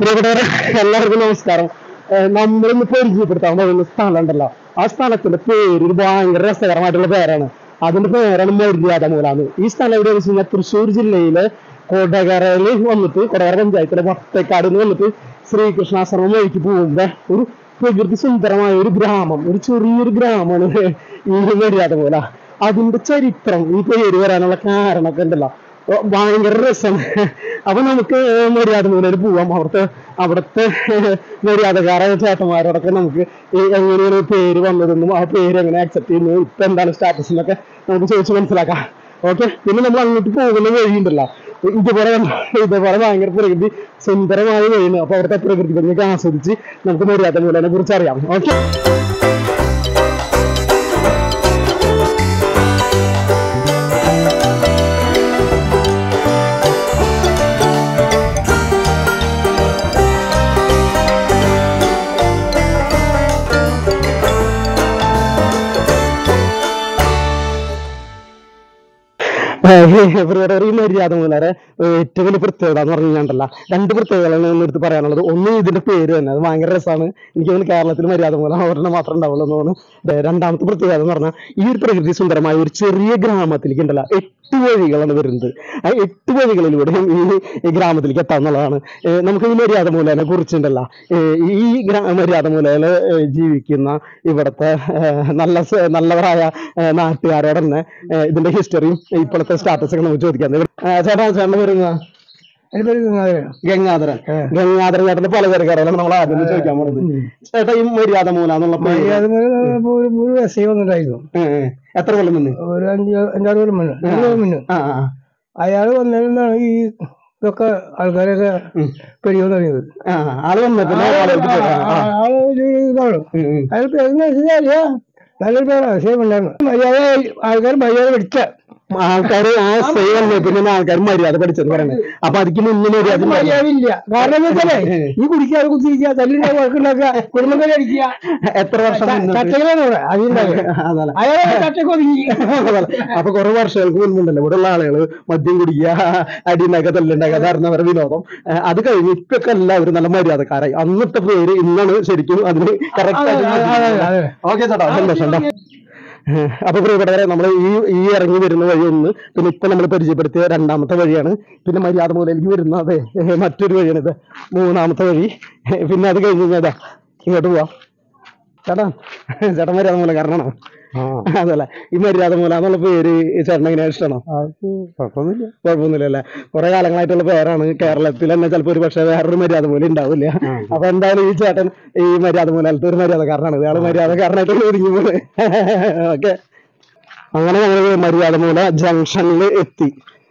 പ്രിയപ്പെട്ടവരെ എല്ലാവർക്കും നമസ്കാരം ഏഹ് നമ്മളിന്ന് പരിചയപ്പെടുത്താൻ പോകുന്ന സ്ഥലം ഉണ്ടല്ലോ ആ സ്ഥലത്തിന്റെ പേര് ഒരു ഭയങ്കര രസകരമായിട്ടുള്ള പേരാണ് അതിന്റെ പേരാണ് മര്യാദമൂലാന്ന് ഈ സ്ഥലം എവിടെയാണെന്ന് വെച്ച് കഴിഞ്ഞാൽ തൃശ്ശൂർ ജില്ലയിലെ കൊടകരയിൽ വന്നിട്ട് കൊടകര പഞ്ചായത്തിലെ വട്ടേക്കാട് എന്ന് വന്നിട്ട് ശ്രീകൃഷ്ണാശ്രമം വഴിക്ക് പോകുമ്പോ ഒരു പ്രകൃതി സുന്ദരമായ ഒരു ഗ്രാമം ഒരു ചെറിയൊരു ഗ്രാമമാണ് ഈ മര്യാദമൂല അതിന്റെ ചരിത്രം ഈ പേര് വരാനുള്ള കാരണമൊക്കെ ഉണ്ടല്ലോ ഓ, ഭയങ്കര രസമാണ് അപ്പൊ നമുക്ക് മര്യാദ മൂലയിൽ പോവാം അവിടുത്തെ അവിടുത്തെ മര്യാദക്കാരായ ചേട്ടന്മാരോടൊക്കെ നമുക്ക് ഈ എങ്ങനെയാണ് പേര് വന്നതെന്നും ആ പേര് എങ്ങനെ അക്സെപ്റ്റ് ചെയ്യുന്നു ഇപ്പൊ എന്താണ് സ്റ്റാറ്റസ് എന്നൊക്കെ നമുക്ക് ചോദിച്ച് മനസ്സിലാക്കാം ഓക്കെ പിന്നെ നമ്മൾ അങ്ങോട്ട് പോകുന്ന വഴിയുണ്ടല്ലോ ഇതുപോലെ ഇതുപോലെ ഭയങ്കര പ്രകൃതി സുന്ദരമായ വഴിയാണ് അപ്പൊ അവിടുത്തെ പ്രകൃതി ഭംഗിയൊക്കെ ആസ്വദിച്ച് നമുക്ക് മര്യാദ മൂലനെ കുറിച്ച് അറിയാം ഓക്കെ ഫെബ്രുവരി മര്യാദ മൂലരെ ഏറ്റവും വലിയ പ്രത്യേകത എന്ന് പറഞ്ഞു കഴിഞ്ഞാൽ രണ്ട് പ്രത്യേകതകളാണ് ഒന്ന് എടുത്ത് പറയാനുള്ളത് ഒന്ന് ഇതിന്റെ പേര് തന്നെ അത് ഭയങ്കര രസമാണ് എനിക്ക് തോന്നുന്നു കേരളത്തിൽ മര്യാദ മൂലം ഒരെണ്ണം മാത്രം ഉണ്ടാവുള്ളൂ എന്ന് തോന്നുന്നു ദേ, രണ്ടാമത്തെ പ്രത്യേകത എന്ന് പറഞ്ഞാൽ ഈ ഒരു പ്രകൃതി സുന്ദരമായ ഒരു ചെറിയ ഗ്രാമത്തിലേക്ക് ഉണ്ടല്ലോ എട്ട് വഴികളാണ് വരുന്നത് ആ എട്ട് വഴികളിലൂടെ ഈ ഈ ഗ്രാമത്തിലേക്ക് എത്താന്നുള്ളതാണ് ഏഹ് നമുക്ക് ഈ മര്യാദ മൂലനെ കുറിച്ചുണ്ടല്ലോ ഏഹ് ഈ ഗ്രാ മര്യാദ മൂലയില് ജീവിക്കുന്ന ഇവിടുത്തെ ഏഹ് നല്ല സ- നല്ലവരായ ഏഹ് നാട്ടുകാരോട് തന്നെ ഏഹ് ഇതിന്റെ ഹിസ്റ്ററിയും ഇപ്പോഴത്തെ സ്റ്റാറ്റസ് ഒക്കെ നമുക്ക് ചോദിക്കാം ഏഹ് ചേട്ടാ ചേട്ടൻ വരുന്ന എൻ്റെ പേര് ഗംഗാധരൻ ഗംഗാധരൻ ഗംഗാധരൻ ചേട്ടന്റെ പല പേരുകാരാണ് നമ്മൾ ആദ്യം ചോദിക്കാൻ പോകുന്നത് ചേട്ടാ ഈ മര്യാദ മൂല എന്നുള്ള പേര് മര്യാദ ഇപ്പൊ ഒരു ഒരു എസ് ഐ വന്നിട്ടായിരുന്നു ഏഹ് ഏഹ് എത്ര കൊല്ലം മുന്നേ ഒരു അഞ്ച് അഞ്ചാറ് കൊല്ലം മുന്നേ അഞ്ച് കൊല്ലം മുന്നേ ആ ആ അയാൾ വന്നതിനാണ് ഈ ഇതൊക്കെ ആൾക്കാരൊക്കെ പെരിയോന്ന് അറിയുന്നത് ആ ആ. ആള് വന്നപ്പോ ആളുകൾക്ക് പേര്. ആ, ആ. ആള് ഒരു ഇതാണ് ഉം, ഉം. അയാൾ പേര് അറിയാ നല്ലൊരു പേരാണ് സേവ് ഉണ്ടായിരുന്നു മര്യാദ ആൾക്കാർ മര്യാദ പഠിച്ച ആൾക്കാര് ആ സേ വന്നേ പിന്നെ ആൾക്കാർ മര്യാദ പഠിച്ചെന്ന് പറയുന്നത് അപ്പൊ അതിക്ക് മുന്നേ മര്യാദ ഉണ്ടായിരുന്നു. മര്യാദ ഇല്ല കാരണം എന്താ വെച്ചാലേ ഈ കുടിക്കാതെ കുത്തിരിക്കുക തല്ലിന്റെ വഴക്കുണ്ടാക്കുക കുടുംബക്കാരെ അടിക്കുക എത്ര വർഷം മുന്നേ? ചട്ടകളാണ് ഇവിടെ അതിണ്ടാവുക അതല്ല അയാളെ ചട്ടക്ക് ഒതുങ്ങി അപ്പൊ കുറെ വർഷങ്ങൾക്ക് മുൻപുണ്ടല്ലോ ഇവിടെ ഉള്ള ആളുകൾ മദ്യം കുടിക്കുക അടിയുണ്ടാക്കുക തല്ലുണ്ടാക്കുക അതായിരുന്നു അവരുടെ വിനോദം ഏഹ് അത് കഴിഞ്ഞ് ഇപ്പൊക്കെ എല്ലാവരും നല്ല മര്യാദക്കാരായി അന്നത്തെ പേര് ഇന്നാണ് ശരിക്കും അതിന് കറക്റ്റ് അതെ, അതെ, അതെ. ഓക്കെ ചേട്ടാ സന്തോഷം ട്ടോ. ഏഹ് അപ്പൊ പ്രിയപ്പെട്ടവരെ നമ്മൾ ഈ ഈ ഇറങ്ങി വരുന്ന വഴി ഒന്ന് പിന്നെ ഇപ്പൊ നമ്മൾ പരിചയപ്പെടുത്തിയ രണ്ടാമത്തെ വഴിയാണ് പിന്നെ മര്യാദ മൂലയിലേക്ക് വരുന്ന അതെ ഏഹ് മറ്റൊരു വഴിയാണ് ഇത് മൂന്നാമത്തെ വഴി ഏഹ് പിന്നെ അത് കഴിഞ്ഞ് കഴിഞ്ഞാൽ ഇങ്ങോട്ട് പോവാം ചേട്ടാ ചേട്ടൻ മര്യാദ മൂലം കാരണമാണോ അതല്ല ഈ മര്യാദ മൂല എന്നുള്ള പേര് ഈ ചേട്ടൻ എങ്ങനെയാ ഇഷ്ടമാണോ കുഴപ്പമൊന്നുമില്ല കുഴപ്പമൊന്നുമില്ല അല്ലേ കുറെ കാലങ്ങളായിട്ടുള്ള പേരാണ് കേരളത്തിൽ തന്നെ ചിലപ്പോൾ ഒരു പക്ഷേ വേറൊരു മര്യാദ മൂലം ഉണ്ടാവില്ല അപ്പൊ എന്തായാലും ഈ ചേട്ടൻ ഈ മര്യാദ മൂലത്തെ ഒരു മര്യാദക്കാരനാണ് ഇയാള് മര്യാദക്കാരനായിട്ട് ഒതുങ്ങി പോണ് ഓക്കെ അങ്ങനെ ഞങ്ങൾ മര്യാദ മൂല ജംഗ്ഷനിൽ എത്തി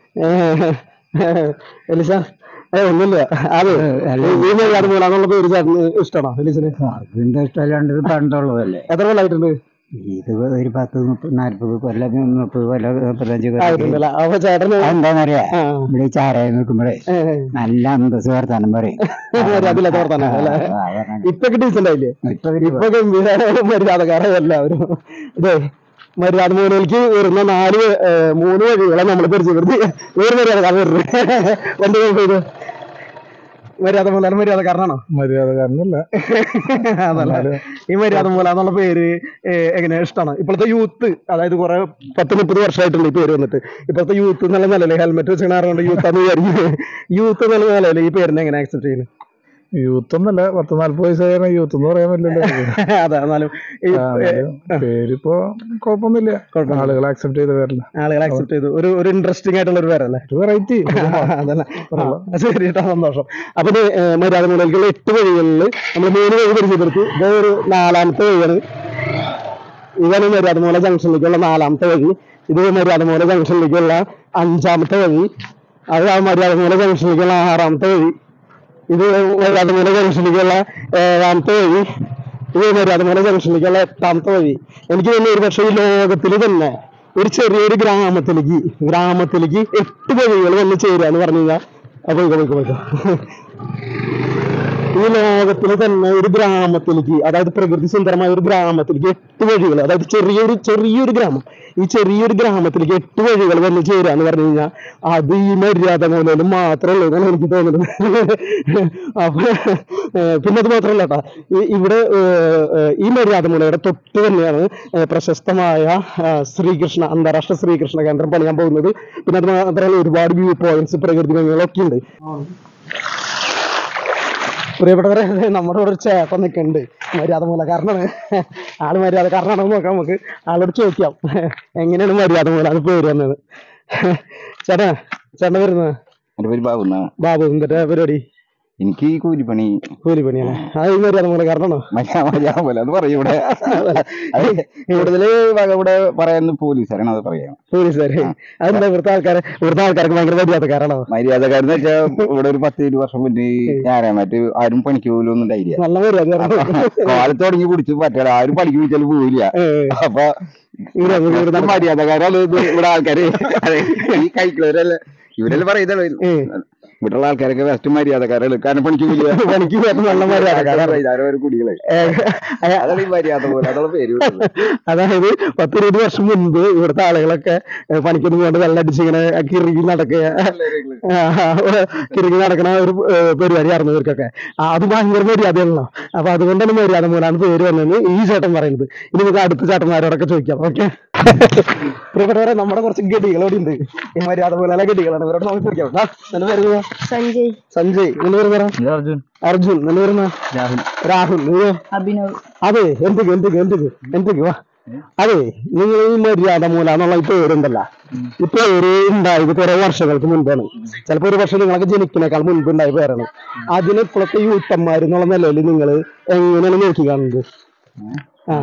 ഏഹ് എലിസ ഏ ഒന്നുമില്ല അത് ഈ മര്യാദ മൂല എന്നുള്ള പേര് ചേട്ടന് ഇഷ്ടമാണോ എലിസിന് അതിന്റെ ഇഷ്ടമല്ലാണ്ട് ഇത് പണ്ടുള്ളതല്ലേ എത്ര കൊല്ലായിട്ടുണ്ട് ഇത് ഒരു പത്ത് മുപ്പത് നാല്പത് കൊല്ലം മുപ്പത് കൊല്ലം മുപ്പത്തഞ്ച് കൊല്ലം ആയിട്ടുണ്ടല്ലേ അപ്പൊ ചേട്ടന് എന്താന്നറിയാ ആ ഇവിടെ ഈ ചാരായ നിൽക്കുമ്പോഴേ ഏ, നല്ല അന്തസ് വർത്താനം പറയും മര്യാദയില്ലാത്ത വർത്താനം അല്ലേ ആ, അതാണ്. ഇപ്പൊക്കെ ഡീസന്റ് ആയില്ലേ ഇപ്പൊ ഒരു ഇപ്പൊ ഗംഭീര മര്യാദക്കാരായ എല്ലാവരും ഇതേ മര്യാദ മൂലയിലേക്ക് വരുന്ന നാല് ഏ, മൂന്ന് വഴികളെ നമ്മൾ പരിചയപ്പെടുത്തി വേറെ മര്യാദക്കാർ വരുന്നത് വണ്ടി ഇത് മര്യാദ മൂല മര്യാദക്കാരനാണോ മര്യാദക്കാരനല്ല അതല്ല ഈ മര്യാദ മൂല എന്നുള്ള പേര് ഏ, എങ്ങനെ ഇഷ്ടമാണ് ഇപ്പോഴത്തെ യൂത്ത് അതായത് കുറെ പത്ത് മുപ്പത് വർഷമായിട്ടുണ്ട് ഈ പേര് വന്നിട്ട് ഇപ്പോഴത്തെ യൂത്ത് എന്നുള്ള നിലയിൽ ഹെൽമെറ്റ് വെച്ചാറുകൊണ്ട് യൂത്ത് എന്ന് വിചാരിക്കും യൂത്ത് എന്നുള്ള നിലയിൽ ഈ പേരിനെ എങ്ങനെ ആക്സെപ്റ്റ് ചെയ്യുന്നത് യൂത്ത് ഒന്നല്ല പത്ത് നാല്പത് വയസ്സായ യൂത്ത് എന്ന് പറയാൻ പറ്റില്ലല്ലോ അതെ എന്നാലും ഈ ആ, എന്നാലും പേരിപ്പോ കുഴപ്പമൊന്നുമില്ല ആളുകൾ ആക്സെപ്റ്റ് ചെയ്ത പേരല്ല ആളുകൾ ആക്സെപ്റ്റ് ചെയ്തു ഒരു ഒരു ഇൻട്രസ്റ്റിംഗ് ആയിട്ടുള്ള ഒരു പേരല്ലേ ഒരു വെറൈറ്റി അതല്ല ആ, ശരി കേട്ടോ സന്തോഷം അപ്പൊ ഇത് ഏ, മര്യാദ മൂലയിലേക്കുള്ള എട്ട് വഴികളിൽ നമ്മൾ മൂന്ന് വഴി പരിചയപ്പെടുത്തി ഇത് ഒരു നാലാമത്തെ വഴിയാണ് ഇതാണ് മര്യാദ മൂല ജംഗ്ഷനിലേക്കുള്ള നാലാമത്തെ വഴി ഇത് മര്യാദ മൂല ജംഗ്ഷനിലേക്കുള്ള അഞ്ചാമത്തെ വഴി അത് ആ മര്യാദ മൂല ജംഗ്ഷനിലേക്കുള്ള ആറാമത്തെ വഴി ഇത് മര്യാദ മൂല ജംഗ്ഷനിലേക്കുള്ള ഏഴാമത്തെ വഴി ഇത് മര്യാദ മൂല ജംഗ്ഷനിലേക്കുള്ള എട്ടാമത്തെ വഴി എനിക്ക് തോന്നുന്നു ഒരു പക്ഷേ ഈ ലോകത്തിൽ തന്നെ ഒരു ചെറിയൊരു ഗ്രാമത്തിലേക്ക് ഗ്രാമത്തിലേക്ക് എട്ട് വഴികൾ വന്ന് ചേരുക എന്ന് പറഞ്ഞു കഴിഞ്ഞാൽ അപ്പൊ പോയിക്കോ പോയിക്കോ പോയിക്കോ ഈ ലോകത്തിൽ തന്നെ ഒരു ഗ്രാമത്തിലേക്ക് അതായത് പ്രകൃതി സുന്ദരമായ ഒരു ഗ്രാമത്തിലേക്ക് എട്ട് വഴികൾ അതായത് ചെറിയൊരു ചെറിയൊരു ഗ്രാമം ഈ ചെറിയൊരു ഗ്രാമത്തിലേക്ക് എട്ട് വഴികൾ വന്ന് ചേരുക എന്ന് പറഞ്ഞു കഴിഞ്ഞാൽ അത് ഈ മര്യാദ മൂലം മാത്രമേ ഉള്ളൂ എന്നാണ് എനിക്ക് തോന്നുന്നത് അപ്പൊ ഏഹ് പിന്നെ അത് മാത്രമല്ല കേട്ടാ ഈ- ഇവിടെ ഏഹ്, ഏഹ്, ഈ മര്യാദ മൂലയുടെ തൊട്ട് തന്നെയാണ് ഏഹ്, പ്രശസ്തമായ ആ, ശ്രീകൃഷ്ണ അന്താരാഷ്ട്ര ശ്രീകൃഷ്ണ കേന്ദ്രം പണിയാൻ പോകുന്നത് പിന്നെ അത് മാത്രമല്ല ഒരുപാട് വ്യൂ പോയിന്റ്സ് പ്രകൃതി ഭംഗികളൊക്കെ ഉണ്ട് പ്രിയപ്പെട്ടവരെ നമ്മുടെ ഇവിടെ ഒരു ചേട്ടൻ നിൽക്കുന്നുണ്ട് മര്യാദ മൂലക്കാരനാണ് ആള് മര്യാദക്കാരനാണെന്ന് നോക്കാം നമുക്ക് ആളോട് ചോദിക്കാം എങ്ങനെയാണ് മര്യാദ മൂല അത് പേര് വന്നത് ചേട്ടാ ചേട്ടൻ വരുന്നത് എന്റെ പേര് ബാബു എന്നാണ് ബാബു എന്നിട്ട് പരിപാടി എനിക്ക് ഈ കൂലിപ്പണി കൂലിപ്പണിയാണ് അത് ഈ മര്യാദ മൂലക്കാരനാണോ മര്യാദ മര്യാദ പോലെ അത് പറയും ഇവിടെ അത് കൂടുതല് വക ഇവിടെ പറയുന്ന പോലീസുകാരാണ് അത് പറയാം പോലീസുകാര് അതെന്താ ഇവിടുത്തെ ആൾക്കാരെ ഇവിടുത്തെ ആൾക്കാർക്ക് ഭയങ്കര മര്യാദക്കാരാണോ മര്യാദക്കാരെന്ന് വെച്ചാൽ ഇവിടെ ഒരു പത്ത് ഇരുപത് വർഷം മുന്നേ ഞാനാ മറ്റു ആരും പണിക്ക് പോലും ഒന്നും ഉണ്ടായില്ല നല്ല മര്യാദ കാലത്ത് തുടങ്ങി പിടിച്ച് പറ്റില്ല ആരും പണിക്ക് വിളിച്ചാലും പോവില്ല അപ്പൊ ഇവരൊക്കെ മര്യാദക്കാരാണ് ഇത് ഇവിടെ ആൾക്കാര് അതെ, ഈ കഴിക്കുന്നവരല്ല ഇവരെല്ലാം പറയുന്നത് ഇവിടെയുള്ള ആൾക്കാരൊക്കെ വെസ്റ്റ് മര്യാദക്കാരാണ് കാരണം പണിക്ക് പോയില്ല പണിക്ക് പോയപ്പോ നല്ല മര്യാദക്കാരാണ് ഇതാരോ കുടികളെ അതാണ് ഈ മര്യാദ പോലെ അതാണ് പേര് കിട്ടുന്നത്. അതായത് പത്ത് ഇരുപത് വർഷം മുൻപ് ഇവിടുത്തെ ആളുകളൊക്കെ ഏഹ് പണിക്കൊന്നും കൊണ്ട് വെള്ളം അടിച്ച് ഇങ്ങനെ കിറുകി നടക്കുക ആ, കിറുകി നടക്കുന്ന ഒരു ഏഹ് പരിപാടിയായിരുന്നു ഇവർക്കൊക്കെ ആ, അത് ഭയങ്കര മര്യാദയാണല്ലോ അപ്പൊ അതുകൊണ്ടാണ് മര്യാദ മൂലാണ് പേര് വന്നതെന്ന് ഈ ചേട്ടൻ പറയുന്നത് ഇനി നമുക്ക് അടുത്ത ചേട്ടന്മാരോടൊക്കെ ചോദിക്കാം ഓക്കെ പ്രിയപ്പെട്ടവരെ നമ്മുടെ കുറച്ച് ഗഡികളോടെ ഉണ്ട് ഈ മര്യാദ മൂലാലെ ഗഡികളാണ് ഇവരോട് നമുക്ക് ചോദിക്കാം ആ, നിന്റെ പേര് എന്തുവാ? സഞ്ജയ് സഞ്ജയ് നിന്റെ പേര് പറ അർജുൻ അർജുൻ നിന്റെ പേര് എന്നാ? രാഹുൽ രാഹുൽ നീയോ അഭിനവ് അതെ എന്തൊക്കെ എന്തൊക്കെ എന്തൊക്കെ എന്തൊക്കെ വാ അതെ നിങ്ങൾ ഈ മര്യാദ മൂല എന്നുള്ള ഈ പേരുണ്ടല്ല ഈ പേര് ഉണ്ടായത് കുറെ വർഷങ്ങൾക്ക് മുൻപാണ് ചിലപ്പോ ഒരു വർഷം നിങ്ങളൊക്കെ ജനിക്കുന്നേക്കാൾ മുൻപ് ഉണ്ടായ പേരാണ് അതിന് ഇപ്പോഴത്തെ യൂത്തന്മാർ എന്നുള്ള നിലയിൽ നിങ്ങൾ എങ്ങനെയാണ് നോക്കി കാണുന്നത് ആ.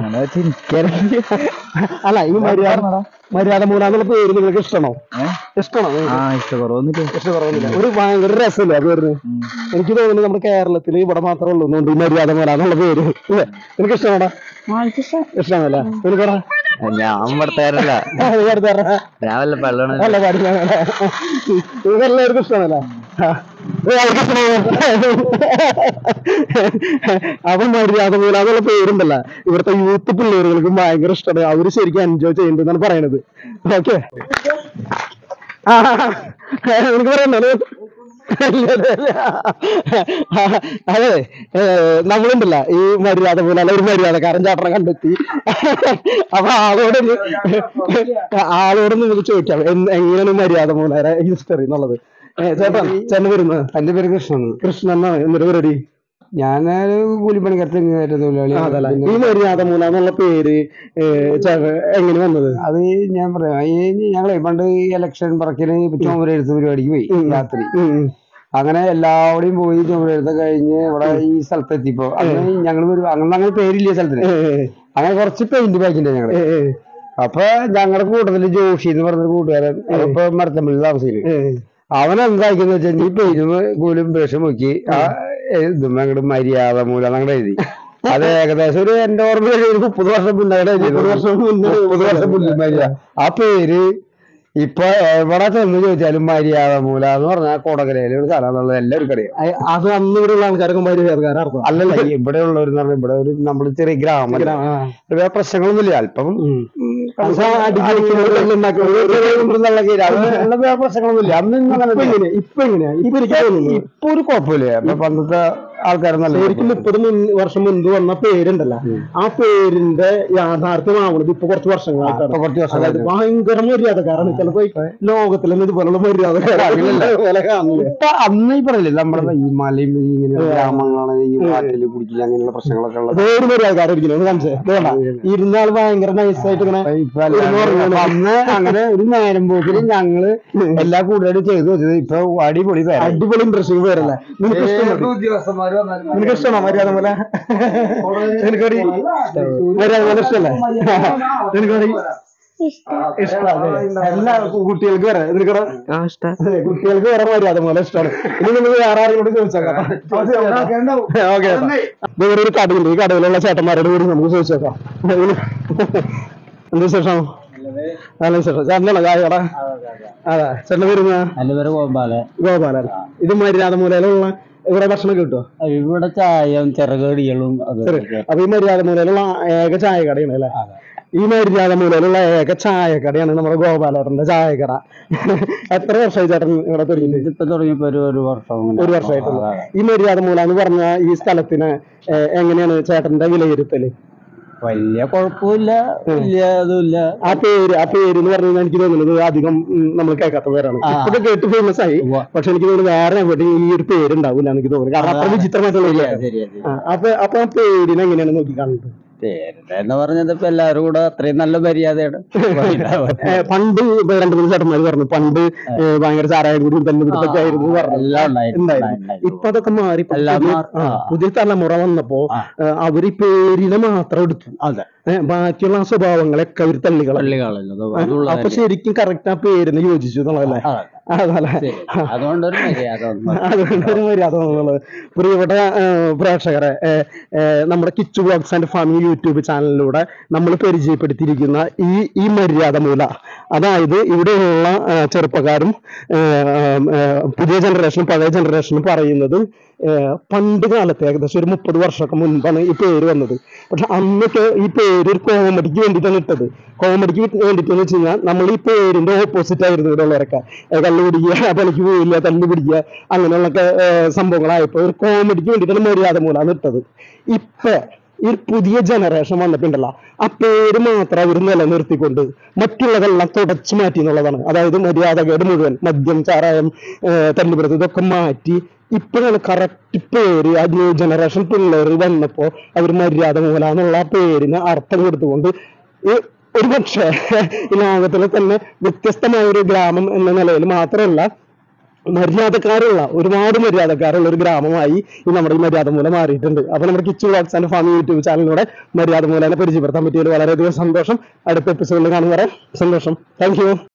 അല്ല ഈ മര്യാദ മര്യാദ മൂല എന്നുള്ള പേര് നിങ്ങൾക്ക് ഇഷ്ടമാണോ ഇഷ്ടമാണോ നിങ്ങൾക്ക്? ആ ഇഷ്ടക്കുറവൊന്നുമില്ല ഇഷ്ടക്കുറവൊന്നുമില്ല ഒരു ഭയങ്കര രസമില്ല ആ പേരിന് എനിക്ക് തോന്നുന്നു നമ്മുടെ കേരളത്തിൽ ഇവിടെ മാത്രമേ ഉള്ളൂ എന്നുകൊണ്ട് ഈ മര്യാദ മൂല എന്നുള്ള പേര് ഇല്ലേ നിനക്ക് ഇഷ്ടമാണോ ഇഷ്ടമല്ല നിനക്ക് പറ ഞാൻ ഇവിടുത്തേരല്ല ആ, നീ അടുത്ത പറ. ഞാൻ വല്ല പള്ളണ നല്ല പാടില്ല ഇതെല്ലാവർക്കും ഇഷ്ടമല്ല അവൻ മര്യാദ മൂല എന്നുള്ള പേരുണ്ടല്ല ഇവിടുത്തെ യൂത്ത് പിള്ളേരുകൾക്ക് ഭയങ്കര ഇഷ്ടമാണ് അവര് ശരിക്കും എൻജോയ് ചെയ്യുന്നുണ്ടെന്നാണ് പറയണത് ഓക്കെ എനിക്ക് പറയണ്ടോ അതെ ഏഹ് നമ്മളുണ്ടല്ല ഈ മര്യാദ പോലെ അല്ല ഒരു മര്യാദക്കാരൻ ചേട്ടനെ കണ്ടെത്തി അപ്പൊ ആളോട് ഒന്ന് ആളോട് നമുക്ക് ചോദിക്കാം എന്ത് എങ്ങനെയാണ് മര്യാദ മൂലയുടെ ഹിസ്റ്ററി എന്നുള്ളത് ഏഹ് ചേട്ടൻ ചേട്ടൻ വരുന്നത് എന്റെ പേര് കൃഷ്ണൻ കൃഷ്ണൻ എന്നാണ് എന്നൊരു പരിപാടി ഞാനൊരു കൂലിപ്പണിക്കാരത്തെ തൊഴിലാളി അതല്ല ഈ മര്യാദ മൂല എന്നുള്ള പേര് ഏഹ് ചേട്ടൻ എങ്ങനെ വന്നത് അത് ഞാൻ പറയാം ഈ ഞങ്ങളെ പണ്ട് ഈ ഇലക്ഷൻ പറക്കല് ചുമരെഴുത്ത് പരിപാടിക്ക് പോയി ഉം. രാത്രി ഉം, ഉം. അങ്ങനെ എല്ലാവടെയും പോയി ചുമരെഴുത്ത് കഴിഞ്ഞ് ഇവിടെ ഈ സ്ഥലത്ത് എത്തിയപ്പോ അന്ന് ഞങ്ങൾ ഒരു അങ്ങനെ അങ്ങനെ പേരില്ല സ്ഥലത്തിന് ഏഹ് അങ്ങനെ കുറച്ച് പെയിന്റ് പാക്കിണ്ട് ഞങ്ങള് ഏഹ് ഏഹ് അപ്പൊ ഞങ്ങളുടെ കൂട്ടത്തില് ജോഷി എന്ന് പറഞ്ഞൊരു കൂട്ടുകാരൻ ഇപ്പൊ മരത്തമ്പള്ളി താമസിക്കുന്നത് ഏഹ് അവൻ എന്താക്കിന്ന് വെച്ചാൽ ഈ പെയിനും കൂലും ബ്രഷും നോക്കി ആ ഇതും അങ്ങോട്ട് മര്യാദ മൂലം അങ്ങോട്ട് എഴുതി അത് ഏകദേശം ഒരു എന്റെ ഓർമ്മയിൽ ഒരു മുപ്പത് വർഷം മുന്നേ മുപ്പത് വർഷം മുന്നേ മുപ്പത് വർഷം മുന്നേ മര്യാദ ആ പേര് ഇപ്പൊ എവിടെ ചെന്ന് ചോദിച്ചാലും മര്യാദ മൂല എന്ന് പറഞ്ഞാൽ കൊടകരയിലെ ഒരു സ്ഥലം എന്നുള്ളത് എല്ലാവർക്കും അറിയാം അയ് അത് അന്ന് ഇവിടെ ഉള്ള ആൾക്കാരൊക്കെ മര്യാദക്കാരാ അർത്ഥം അല്ലല്ല ഇവിടെ ഉള്ളവർ പറഞ്ഞാൽ ഇവിടെ ഒരു നമ്മൾ ചെറിയ ഗ്രാമം വേറെ പ്രശ്നങ്ങളൊന്നുമില്ല അല്പം വേറെ പ്രശ്നങ്ങളൊന്നുമില്ല അന്ന് ഇന്ന് അങ്ങനെ എങ്ങനെ ഇപ്പൊ എങ്ങനെയാ ഇപ്പൊ എനിക്ക് തോന്നുന്നു ഇപ്പൊ ഒരു കുഴപ്പമില്ല ഇപ്പൊ പണ്ടത്തെ ആൾക്കാരൊന്നല്ല ശരിക്കും മുപ്പത് മുൻ- വർഷം മുൻപ് വന്ന പേരുണ്ടല്ല ആ പേരിന്റെ യാഥാർത്ഥ്യമാവുന്നത് ഇപ്പൊ കുറച്ച് വർഷങ്ങളായിട്ടാണ് ഇപ്പൊ കുറച്ച് അതായത് വർഷങ്ങളായിട്ട് ഭയങ്കര മര്യാദക്കാരാണ് ചിലപ്പോ ഈ ലോകത്തിലൊന്നും ഇതുപോലുള്ള മര്യാദക്കാരല്ല പോലെ കാണില്ല ഇപ്പൊ അന്ന് ഈ പറഞ്ഞില്ലേ നമ്മുടെ ഈ മലയും ഈ ഇങ്ങനെ ഗ്രാമങ്ങളാണ് ഈ വാറ്റില് കുടിക്കില്ല അങ്ങനെയുള്ള പ്രശ്നങ്ങളൊക്കെ ഉള്ളത് വേറെ മര്യാദക്കാരായിരിക്കും ഒന്ന് കാണിച്ചേ വേണ്ട ഇരുന്നാൾ ഭയങ്കര നൈസായിട്ട് ഇങ്ങനെ ഇപ്പൊ അല്ലാതെ അപ്പൊ അന്ന് അങ്ങനെ ഒരു നേരം പോക്കില് ഞങ്ങള് എല്ലാ കൂടുതലും ചെയ്തു വെച്ചത് ഇപ്പൊ അടിപൊളി പേരായി അടിപൊളി ഇൻട്രസ്റ്റിംഗ് പേരല്ലേ നിനക്ക് ഇഷ്ടമോ നിനക്ക് ഇഷ്ടമാണോ മര്യാദ പോലെ നിനക്കൊരു മര്യാദ പോലെ ഇഷ്ടമല്ലേ നിനക്കൊരു ഇഷ്ടമാണ് എല്ലാ കുട്ടികൾക്ക് വരെ നിനക്കട കുട്ടികൾക്ക് വരെ മര്യാദ പോലെ ഇഷ്ടമാണ് ഇനി നിങ്ങൾ വേറെ ആരെങ്കിലും ചോദിച്ചേക്കാം ഓക്കെ വേറെ ഒരു കടയുണ്ട് ഈ കടയിലുള്ള ചേട്ടന്മാരോട് കൂടി നമുക്ക് ചോദിച്ചേക്കാം എന്ത് വിശേഷം നല്ല വിശേഷം ചേട്ടനാണോ ചായകട അതെ ചേട്ടൻ വരുന്ന എന്റെ പേര് ഗോപാല ഗോപാലൻ ഇത് മര്യാദ മൂലയിലുള്ള ഇവിടെ ഭക്ഷണം കിട്ടുമോ ഇവിടെ ചായയും ചിറകടികളും അതൊക്കെ അപ്പൊ ഈ മര്യാദ മൂലയിലുള്ള ഏക ചായക്കടയാണ് അല്ലേ ഈ മര്യാദ മൂലയിലുള്ള ഏക ചായക്കടയാണ് നമ്മുടെ ഗോപാലേട്ടന്റെ ചായക്കട എത്ര വർഷമായി ചേട്ടൻ ഇവിടെ തുടങ്ങി ഇതിപ്പോ തുടങ്ങിയപ്പോ ഒരു ഒരു വർഷം അങ്ങനെ. ഒരു വർഷമായിട്ടുള്ളൂ ആ, ആ. ഈ മര്യാദ മൂല എന്ന് പറഞ്ഞ ഈ സ്ഥലത്തിന് ഏഹ്, എങ്ങനെയാണ് ചേട്ടന്റെ വിലയിരുത്തല് വലിയ കുഴപ്പമില്ല വലിയ ഇതുമില്ല ആ പേര് ആ പേര് എന്ന് പറഞ്ഞു കഴിഞ്ഞാൽ എനിക്ക് തോന്നുന്നത് അധികം ഉം, നമ്മൾ കേൾക്കാത്ത പേരാണ് ആ. ഇപ്പൊക്കെ കേട്ട് ഫേമസ് ആയി ഉവ്വ. പക്ഷെ എനിക്ക് തോന്നുന്നു വേറെ എവിടെയും ഈ ഒരു പേര് ഉണ്ടാവില്ല എനിക്ക് തോന്നുന്നു കാരണം അത്ര വിചിത്രമായിട്ടുള്ള ഒരു ശരിയാ പേരാണ്. ശരിയാ ശരി ആ, അപ്പൊ അപ്പൊ ആ പേരിനെ എങ്ങനെയാണ് നോക്കി കാണുന്നത് പേരുടെ എന്ന് പറഞ്ഞത് ഇപ്പൊ എല്ലാവരും കൂടെ അത്രയും നല്ല മര്യാദയാണ് ഏ, പണ്ട് ഇപ്പൊ രണ്ടു മൂന്ന് ചേട്ടന്മാര് പറഞ്ഞു പണ്ട് ഏ, ഭയങ്കര ചാരായം കൂടി തന്നെ പിടുത്തൊക്കെ ആയിരുന്നു എന്ന് പറഞ്ഞു എല്ലാം ഉണ്ടായിരുന്നു. ഉണ്ടായിരുന്നു ഉണ്ടായിരുന്നു. ഇപ്പൊ അതൊക്കെ മാറി ഇപ്പൊ എല്ലാം പുതിയ- മാറി. ആ, ആ. പുതിയ തലമുറ വന്നപ്പോ ആ. ഏ, അവര് ഈ പേരിനെ മാത്രം എടുത്തു അതെ ഏ, ബാക്കിയുള്ള ആ സ്വഭാവങ്ങളൊക്കെ അവര് തള്ളികള പള്ളികളല്ലോ അതുള്ള അപ്പൊ ശരിക്കും കറക്റ്റ് ആ പേരിന് യോജിച്ചു എന്നുള്ളതല്ലേ അതല്ലേ ശരി അതുകൊണ്ടൊരു മര്യാദ വന്നു. അതുകൊണ്ട് ഒരു മര്യാദ എന്നുള്ളത് പ്രിയപ്പെട്ട ഏ, പ്രേക്ഷകരെ ഏ, ഏ, നമ്മുടെ Kichu blogs and family YouTube ചാനലിലൂടെ നമ്മൾ പരിചയപ്പെടുത്തിയിരിക്കുന്ന ഈ ഈ മര്യാദ മൂല അതായത് ഇവിടെയുള്ള ഏ, ചെറുപ്പക്കാരും ഏ, ഏ, പുതിയ ജനറേഷനും പഴയ ജനറേഷനും പറയുന്നത് ഏ, പണ്ട് കാലത്ത് ഏകദേശം ഒരു മുപ്പത് വർഷമൊക്കെ മുൻപാണ് ഈ പേര് വന്നത് പക്ഷെ അന്നൊക്കെ ഈ പേര് ഒരു കോമഡിക്ക് വേണ്ടിയിട്ടാണ് ഇട്ടത് കോമഡിക്ക് വേണ്ടിയിട്ടെന്ന് വെച്ച് കഴിഞ്ഞാൽ നമ്മൾ ഈ പേരിന്റെ ഓപ്പോസിറ്റ് ആയിരുന്നു ഇവിടെ ഉള്ളവരൊക്കെ ഏ, കള്ള് പിടിക്കുക പണിക്ക് പോയില്ല തല്ല് പിടിക്കുക അങ്ങനെയുള്ളൊക്കെ ഏ, സംഭവങ്ങളായപ്പോ ഒരു കോമഡിക്ക് വേണ്ടിയിട്ടാണ് മര്യാദ മൂലാന്ന് ഇട്ടത് ഇപ്പൊ ഈ പുതിയ ജനറേഷൻ വന്നിട്ടുണ്ടല്ലോ ആ പേര് മാത്രം അവർ നിലനിർത്തിക്കൊണ്ട് മറ്റുള്ളതെല്ലാം തുടച്ചു മാറ്റി എന്നുള്ളതാണ് അതായത് മര്യാദകേട് മുഴുവൻ മദ്യം ചാരായം തല്ലുപിടുത്തം ഇതൊക്കെ മാറ്റി ഇപ്പോഴാണ് കറക്റ്റ് പേര് ആ ന്യൂ ജനറേഷൻ പിള്ളേർ വന്നപ്പോ അവർ മര്യാദ മൂലാന്നുള്ള ആ പേരിന് അർത്ഥം കൊടുത്തുകൊണ്ട് ഈ ഒരു പക്ഷേ ഈ ലോകത്തിലെ തന്നെ വ്യത്യസ്തമായ ഒരു ഗ്രാമം എന്ന നിലയിൽ മാത്രമല്ല മര്യാദക്കാരുള്ള ഒരുപാട് മര്യാദക്കാരുള്ള ഒരു ഗ്രാമമായി ഈ നമ്മുടെ ഈ മര്യാദ മൂല മാറിയിട്ടുണ്ട് അപ്പൊ നമ്മുടെ Kichu vlogs and family YouTube ചാനലിലൂടെ മര്യാദ മൂലനെ പരിചയപ്പെടുത്താൻ പറ്റിയതിൽ വളരെയധികം സന്തോഷം അടുത്ത എപ്പിസോഡിൽ കാണുന്നവരെ സന്തോഷം താങ്ക് യു